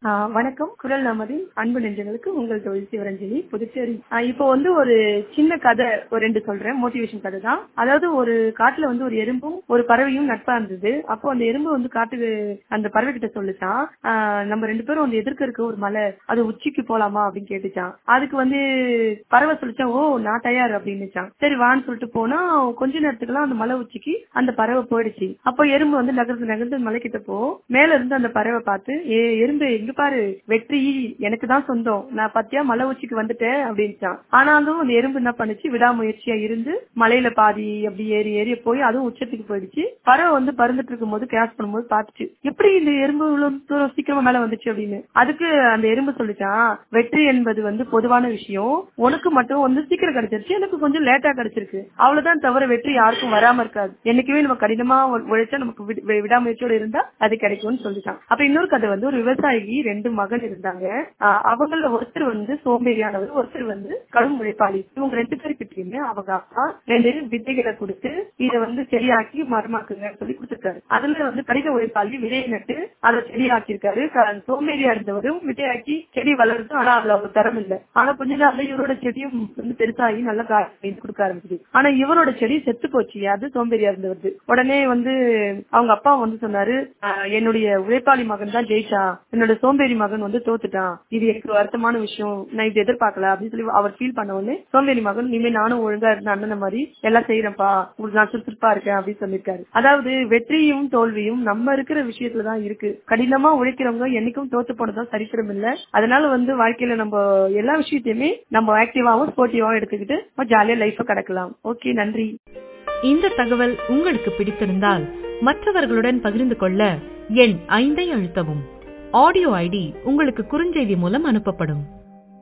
ஆ, வணக்கம் குரல் நமதின் அன்பு நெஞ்சங்களுக்கு உங்கள் தொழில் சிவரஞ்சலி புதுச்சேரி ஆ, இப்போ வந்து ஒரு சின்ன கதை ஒரு ரெண்டு சொல்றேன் மோட்டிவேஷன் கதை தான் அதாவது ஒரு காட்டுல வந்து ஒரு எறும்பும் ஒரு பறவையும் நட்பா இருந்தது அப்போ அந்த எறும்பு வந்து காட்டுக்கு அந்த பறவை கிட்ட சொல்லுச்சான் ஆ, நம்ம ரெண்டு பேரும் வந்து எதிர்க்க இருக்க ஒரு மலை அது உச்சிக்கு போலாமா அப்படின்னு கேட்டுச்சான் அதுக்கு வந்து பறவை சொல்லிச்சான் ஓ நான் தயார் அப்படின்னுச்சான் சரி வான்னு சொல்லிட்டு போனா கொஞ்ச நேரத்துக்குலாம் அந்த மலை உச்சிக்கு அந்த பறவை போயிடுச்சு அப்போ எறும்பு வந்து நகர்ந்து நகர்ந்து மலை கிட்ட போ மேல இருந்து அந்த பறவை பார்த்து ஏ எறும்பு இங்க பாரு வெற்றி எனக்கு தான் சொந்தம் நான் பத்தியா மலை உச்சிக்கு வந்துட்டேன் அப்படின்ட்டான் ஆனாலும் அந்த எறும்பு என்ன பண்ணுச்சு விடாமுயற்சியா இருந்து மலையில பாதி அப்படி ஏறி ஏறி போய் அதுவும் உச்சத்துக்கு போயிடுச்சு பறவை வந்து பறந்துட்டு இருக்கும் போது கிராஸ் பண்ணும்போது பார்த்துச்சு எப்படி இந்த எறும்பு இவ்வளவு தூரம் சீக்கிரமா மேல வந்துச்சு அப்படின்னு அதுக்கு அந்த எறும்பு சொல்லிச்சான் வெற்றி என்பது வந்து பொதுவான விஷயம் உனக்கு மட்டும் வந்து சீக்கிரம் கிடைச்சிருச்சு எனக்கு கொஞ்சம் லேட்டா கிடைச்சிருக்கு அவ்வளவுதான் தவிர வெற்றி யாருக்கும் வராம இருக்காது என்னைக்குமே நம்ம கடினமா உ- உழைச்சா நமக்கு விட- வி- விடாமுயற்சியோட இருந்தா அது கிடைக்கும்னு சொல்லிட்டான் அப்ப இன்னொரு கதை வந்து ஒரு விவசாயி ரெண்டு மகன் இருந்தாங்க ஆஹ் அவங்கள ஒருத்தர் வந்து சோம்பேறியானவர் ஒருத்தர் வந்து கடும் உழைப்பாளி இவங்க ரெண்டு பேருக்கிட்டயுமே அவங்க அப்பா ரெண்டு விதைகளை கொடுத்து இதை வந்து செடியாக்கி மரமாக்குங்கன்னு சொல்லி கொடுத்துருக்காரு அதுல வந்து கடின உழைப்பாளி விதையை நட்டு அதை செடியாக்கி இருக்காரு சோம்பேறியா இருந்தவரும் விதையாக்கி செடி வளருது ஆனா அதுல அவங்க தரம் இல்ல ஆனா கொஞ்ச நாள்ல இவரோட செடியும் வந்து பெருசாகி நல்ல காய் கொடுக்க ஆரம்பிக்குது ஆனா இவரோட செடி செத்து போச்சு அது சோம்பேறியா இருந்தவரு உடனே வந்து அவங்க அப்பா வந்து சொன்னாரு "ஆஹ், என்னுடைய உழைப்பாளி மகன் தான் ஜெயிச்சா என்னோட சோம்பேறி மகன் வந்து தோத்துட்டான் இது எனக்கு வருத்தமான விஷயம் நான் இது எதிர்பார்க்கல அப்படின்னு சொல்லி அவர் ஃபீல் பண்ண உடனே சோம்பேறி மகன் இனிமே நானும் ஒழுங்கா இருந்த அண்ணன் மாதிரி எல்லாம் செய்யறேன்ப்பா உங்களுக்கு நான் சுறுசுறுப்பா இருக்கேன் அப்படின்னு சொல்லியிருக்காரு அதாவது வெற்றியும் தோல்வியும் நம்ம இருக்கிற விஷயத்துல தான் இருக்கு கடினமா உழைக்கிறவங்க என்னைக்கும் தோத்து போனதும் சரித்திரம் இல்ல அதனால வந்து வாழ்க்கையில நம்ம எல்லா விஷயத்தையுமே நம்ம ஆக்டிவாவும் ஸ்போர்ட்டிவாவும் எடுத்துக்கிட்டு ஜாலியா லைஃப கடக்கலாம் ஓகே நன்றி இந்த தகவல் உங்களுக்கு பிடித்திருந்தால் மற்றவர்களுடன் பகிர்ந்து கொள்ள எண் ஐந்தை அழுத்தவும் ஆடியோ ஐடி உங்களுக்கு குறுஞ்செய்தி மூலம் அனுப்பப்படும்